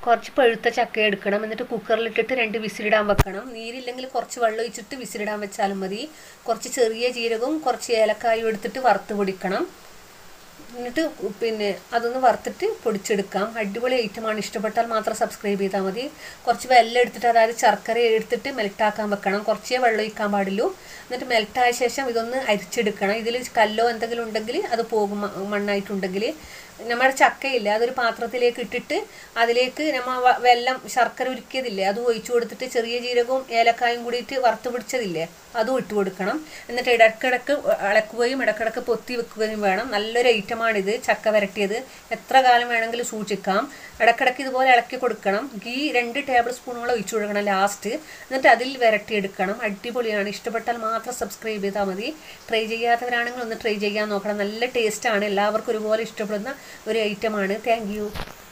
കുറച്ച് പഴുത്ത ചക്ക എടുക്കണം എന്നിട്ട് കുക്കറിലിട്ടിട്ട് രണ്ട് വിസിലിടാൻ വെക്കണം നീരില്ലെങ്കിൽ കുറച്ച് വെള്ളം ഒഴിച്ചിട്ട് വിസിലിടാൻ വെച്ചാലും മതി കുറച്ച് ചെറിയ ജീരകവും കുറച്ച് ഏലക്കായും എടുത്തിട്ട് വറുത്ത് പൊടിക്കണം എന്നിട്ട് പിന്നെ അതൊന്ന് വറുത്തിട്ട് പൊടിച്ചെടുക്കാം അടിപൊളി ഐറ്റമാണ് ഇഷ്ടപ്പെട്ടാൽ മാത്രം സബ്സ്ക്രൈബ് ചെയ്താൽ മതി കുറച്ച് വെള്ളം എടുത്തിട്ട് അതായത് ശർക്കര എടുത്തിട്ട് മെൽറ്റാക്കാൻ വെക്കണം കുറച്ചേ വെള്ളം ഒഴിക്കാൻ പാടുള്ളൂ എന്നിട്ട് മെൽറ്റായ ശേഷം ഇതൊന്ന് അരിച്ചെടുക്കണം ഇതിൽ കല്ലോ എന്തെങ്കിലും ഉണ്ടെങ്കിൽ അത് പോകും മ- മണ്ണായിട്ടുണ്ടെങ്കിൽ നമ്മുടെ ചക്കയില്ലേ അതൊരു പാത്രത്തിലേക്ക് ഇട്ടിട്ട് അതിലേക്ക് നമ്മ വ- വെല്ലം ശർക്കര ഉരുക്കിയതില്ലേ അത് ഒഴിച്ചു കൊടുത്തിട്ട് ചെറിയ ജീരകവും ഏലക്കായും കൂടിയിട്ട് വറുത്ത് പിടിച്ചതില്ലേ അതും ഇട്ട് കൊടുക്കണം എന്നിട്ട് ഇടക്കിടക്ക് ഇളക്കുകയും ഇടക്കിടക്ക് പൊത്തി വെക്കുകയും വേണം നല്ലൊരു ഐറ്റമാണിത് ചക്ക വരട്ടിയത് എത്ര കാലം വേണമെങ്കിലും സൂക്ഷിക്കാം ഇടക്കിടക്ക് ഇതുപോലെ ഇളക്കി കൊടുക്കണം ഗീ രണ്ട് ടേബിൾ സ്പൂണോളം ഒഴിച്ചു കൊടുക്കണം ലാസ്റ്റ് എന്നിട്ട് അതിൽ വരട്ടിയെടുക്കണം അടിപൊളിയാണ് ഇഷ്ടപ്പെട്ടാൽ മാത്രം സബ്സ്ക്രൈബ് ചെയ്താൽ മതി ട്രൈ ചെയ്യാത്തവരാണെങ്കിൽ ഒന്ന് ട്രൈ ചെയ്യാൻ നോക്കണം നല്ല ടേസ്റ്റാണ് എല്ലാവർക്കും ഒരുപോലെ ഇഷ്ടപ്പെടുന്ന ഒരു ഐറ്റമാണ് താങ്ക് യു